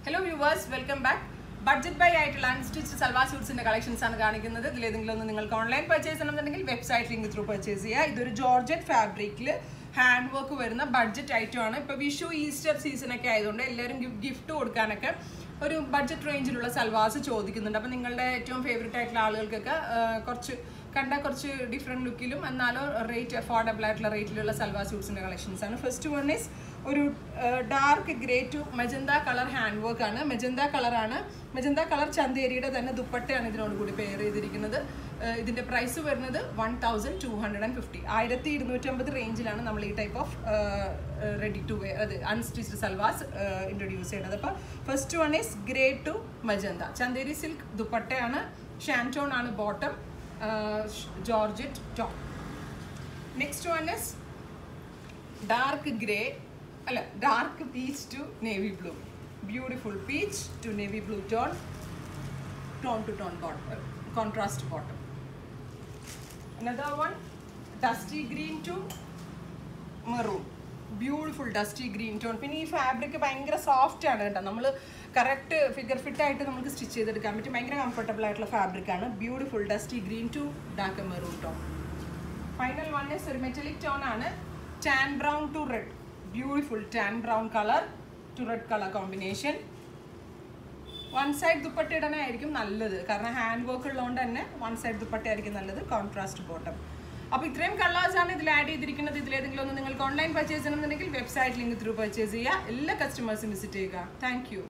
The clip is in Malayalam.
hello viewers welcome back budget buy ആയിട്ടുള്ള അൺസ്റ്റിച്ച് സൽവാർ സ്യൂട്ട്സിന്റെ കളക്ഷൻസ് ആണ് കാണിക്കുന്നത് ഇതിലേതെങ്കിലും ഒന്ന് നിങ്ങൾക്ക് ഓൺലൈൻ പർച്ചേസ് ചെയ്യണമെന്നുണ്ടെങ്കിൽ വെബ്സൈറ്റ് ലിങ്ക് ത്രൂ പർച്ചേസ് ചെയ്യുക ഇതൊരു ജോർജറ്റ് ഫാബ്രിക്കിൽ ഹാൻഡ് വർക്ക് വരുന്ന ബഡ്ജറ്റ് ഐറ്റം ആണ് ഇപ്പോൾ വിഷു ഈസ്റ്റർ സീസൺ ഒക്കെ ആയതുകൊണ്ട് എല്ലാവരും ഗിഫ്റ്റ് കൊടുക്കാനൊക്കെ ഒരു ബഡ്ജറ്റ് റേഞ്ചിലുള്ള സൽവാസ് ചോദിക്കുന്നുണ്ട് അപ്പോൾ നിങ്ങളുടെ ഏറ്റവും ഫേവറേറ്റ് ആയിട്ടുള്ള ആളുകൾക്കൊക്കെ ആ, കുറച്ച് കണ്ട കുറച്ച് ഡിഫറെൻറ്റ് ലുക്കിലും എന്നാലും റേറ്റ് അഫോർഡബിൾ ആയിട്ടുള്ള റേറ്റിലുള്ള സൽവാർ സ്യൂട്ട്സിൻ്റെ കളക്ഷൻസ് ആണ് ഫസ്റ്റ് വൺ ഈസ് ഒരു dark grey to magenta colour hand work ആണ് മെജന്ത കളറാണ് മെജന്ത കളർ ചന്തേരിയുടെ തന്നെ ദുപ്പട്ടയാണ് ഇതിനോട് കൂടി പെയർ ചെയ്തിരിക്കുന്നത് ആ, ഇതിന്റെ പ്രൈസ് വരുന്നത് one thousand two hundred and fifty ആയിരത്തി ഇരുന്നൂറ്റമ്പത് റേഞ്ചിലാണ് നമ്മൾ ഈ type of ready to wear അത് അൺസ്റ്റിച്ച്ഡ് സൽവാസ് ഇൻട്രൊഡ്യൂസ് ചെയ്യുന്നത് അപ്പോൾ first one is grey to magenta Chanderi silk ദുപ്പട്ടയാണ് ഷാൻറ്റോൺ ആണ് bottom georgette top next one is dark grey അല്ല dark peach to navy blue beautiful peach to navy blue tone tone to tone bottom contrast bottom another one dusty green to maroon beautiful dusty green tone പിന്നെ ഈ ഫാബ്രിക് ഭയങ്കര സോഫ്റ്റ് ആണ് കേട്ടോ നമ്മൾ കറക്റ്റ് ഫിഗർ ഫിറ്റ് ആയിട്ട് നമുക്ക് സ്റ്റിച്ച് ചെയ്തെടുക്കാൻ പറ്റും ഭയങ്കര കംഫർട്ടബിൾ ആയിട്ടുള്ള ഫാബ്രിക് ആണ് beautiful dusty green to dark maroon tone final one is ഒരു മെറ്റലിക് ടോൺ ആണ് tan brown to red beautiful tan brown colour to red colour combination one side dupatta ഇടാനായിരിക്കും നല്ലത് കാരണം ഹാൻഡ് വർക്ക് ഉള്ളതുകൊണ്ട് തന്നെ വൺ സൈഡ് ദുപ്പട്ട ആയിരിക്കും നല്ലത് കോൺട്രാസ്റ്റ് ബോട്ടം അപ്പോൾ ഇത്രയും കളേഴ്സ് ആണ് ഇതിൽ ആഡ് ചെയ്തിരിക്കുന്നത് ഇതിലേതെങ്കിലും ഒന്ന് നിങ്ങൾക്ക് ഓൺലൈൻ പർച്ചേസ് ചെയ്യണമെന്നുണ്ടെങ്കിൽ വെബ്സൈറ്റ് ലിങ്ക് ത്രൂ പർച്ചേസ് ചെയ്യുക എല്ലാ കസ്റ്റമേഴ്സും വിസിറ്റ് ചെയ്യുക താങ്ക്